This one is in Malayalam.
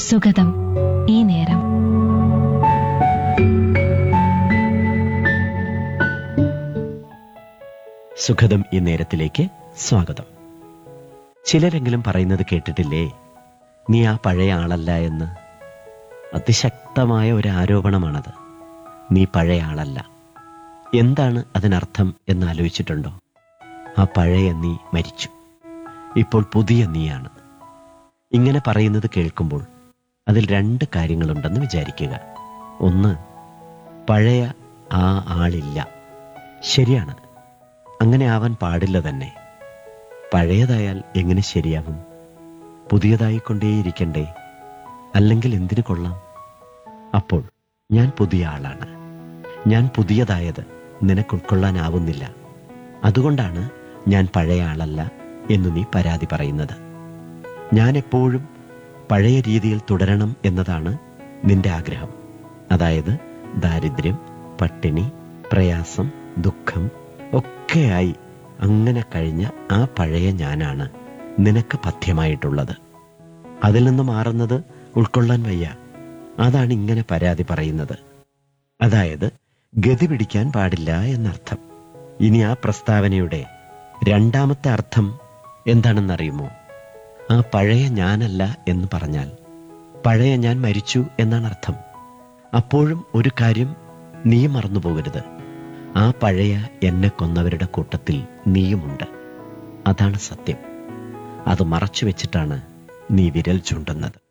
സുഗതം ഈ നേരം സുഖദം ഈ നേരത്തിലേക്ക് സ്വാഗതം ചിലരെങ്കിലും പറയുന്നത് കേട്ടിട്ടില്ലേ നീ ആ പഴയ ആളല്ല എന്ന് അതിശക്തമായ ഒരു ആരോപണമാണത് നീ പഴയ ആളല്ല എന്താണ് അതിനർത്ഥം എന്ന് ആലോചിച്ചിട്ടുണ്ടോ ആ പഴയ നീ മരിച്ചു ഇപ്പോൾ പുതിയ നീയാണ് ഇങ്ങനെ പറയുന്നത് കേൾക്കുമ്പോൾ അതിൽ രണ്ട് കാര്യങ്ങളുണ്ടെന്ന് വിചാരിക്കുക ഒന്ന് പഴയ ആ ആളില്ല ശരിയാണ് അങ്ങനെ ആവാൻ പാടില്ല തന്നെ പഴയതായാൽ എങ്ങനെ ശരിയാവും പുതിയതായി കൊണ്ടേയിരിക്കണ്ടേ അല്ലെങ്കിൽ എന്തിനു കൊള്ളാം അപ്പോൾ ഞാൻ പുതിയ ആളാണ് ഞാൻ പുതിയതായത് നിനക്ക് ഉൾക്കൊള്ളാനാവുന്നില്ല അതുകൊണ്ടാണ് ഞാൻ പഴയ ആളല്ല എന്നു നീ പരാതി പറയുന്നത് ഞാൻ എപ്പോഴും പഴയ രീതിയിൽ തുടരണം എന്നതാണ് നിന്റെ ആഗ്രഹം അതായത് ദാരിദ്ര്യം പട്ടിണി പ്രയാസം ദുഃഖം ഒക്കെയായി അങ്ങനെ കഴിഞ്ഞ ആ പഴയ ഞാനാണ് നിനക്ക് പഥ്യമായിട്ടുള്ളത് അതിൽ നിന്ന് മാറുന്നത് ഉൾക്കൊള്ളാൻ വയ്യ അതാണ് ഇങ്ങനെ പരാതി പറയുന്നത് അതായത് ഗതി പിടിക്കാൻ പാടില്ല എന്നർത്ഥം ഇനി ആ പ്രസ്താവനയുടെ രണ്ടാമത്തെ അർത്ഥം എന്താണെന്നറിയുമോ ആ പഴയ ഞാനല്ല എന്ന് പറഞ്ഞാൽ പഴയ ഞാൻ മരിച്ചു എന്നാണ് അർത്ഥം അപ്പോഴും ഒരു കാര്യം നീ മറന്നു പോകരുത് ആ പഴയ എന്നെ കൊന്നവരുടെ കൂട്ടത്തിൽ നീയുമുണ്ട് അതാണ് സത്യം അത് മറച്ചു വെച്ചിട്ടാണ് നീ വിരൽ ചൂണ്ടുന്നത്